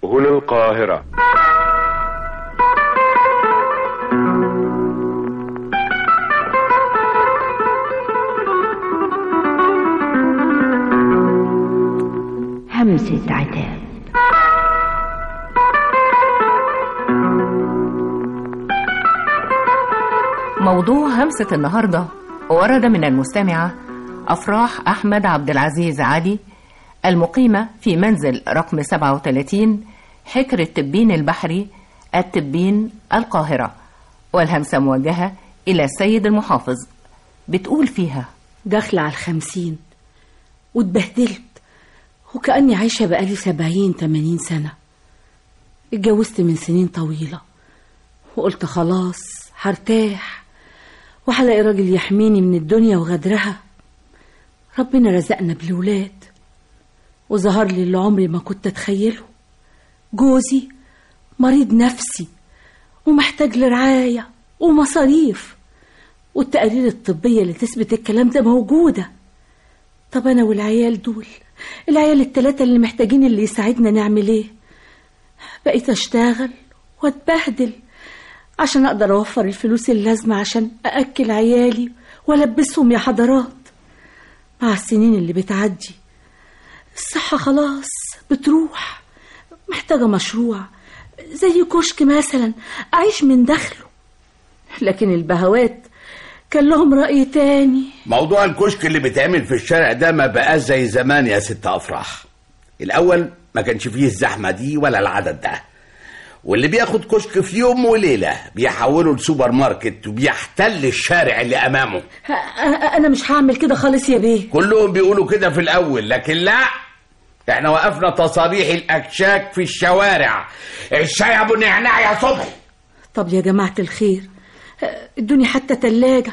هنا القاهرة همسة عتاب موضوع همسة النهاردة ورد من المستمعة أفراح أحمد عبد العزيز علي المقيمة في منزل رقم 37 حكر التبين البحري التبين القاهرة والهمسة موجهة إلى السيد المحافظ بتقول فيها داخلة على الخمسين واتبهدلت وكأني عايشة بقالي سبعين تمانين سنة اتجوزت من سنين طويلة وقلت خلاص هرتاح وهلاقي راجل يحميني من الدنيا وغدرها ربنا رزقنا بالولاد وظهر لي اللي عمري ما كنت اتخيله جوزي مريض نفسي ومحتاج لرعاية ومصاريف والتقارير الطبية اللي تثبت الكلام ده موجودة طب أنا والعيال دول العيال التلاتة اللي محتاجين اللي يساعدنا نعمل ايه بقيت أشتغل واتبهدل عشان أقدر أوفر الفلوس اللازمة عشان أأكل عيالي وألبسهم يا حضرات مع السنين اللي بتعدي الصحة خلاص بتروح محتاجة مشروع زي كشك مثلا أعيش من دخله لكن البهوات كان لهم رأي تاني موضوع الكشك اللي بيتعمل في الشارع ده ما بقاش زي زمان يا ست افراح الاول ما كانش فيه الزحمه دي ولا العدد ده واللي بياخد كشك في يوم وليله بيحوله لسوبر ماركت وبيحتل الشارع اللي امامه أ- أ- أنا مش هعمل كده خالص يا بيه كلهم بيقولوا كده في الاول لكن لا احنا وقفنا تصاريح الاكشاك في الشوارع الشاي ابو نعناع يا صبحي طب يا جماعة الخير آه، ادوني حتى تلاجة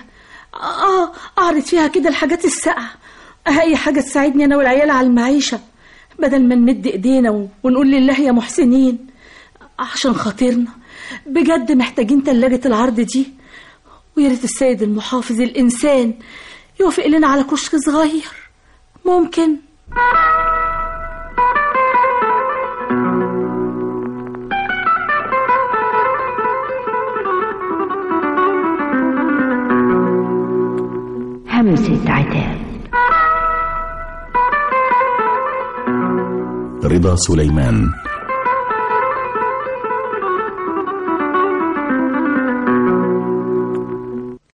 اه اعرض فيها كده الحاجات الساقعة آه، اي حاجة تساعدني انا والعيال على المعيشة بدل ما نمد ايدينا و- ونقول لله يا محسنين عشان خاطرنا بجد محتاجين تلاجة العرض دي ويا ريت السيد المحافظ الانسان يوافق لنا على كشك صغير ممكن همسة عتاب رضا سليمان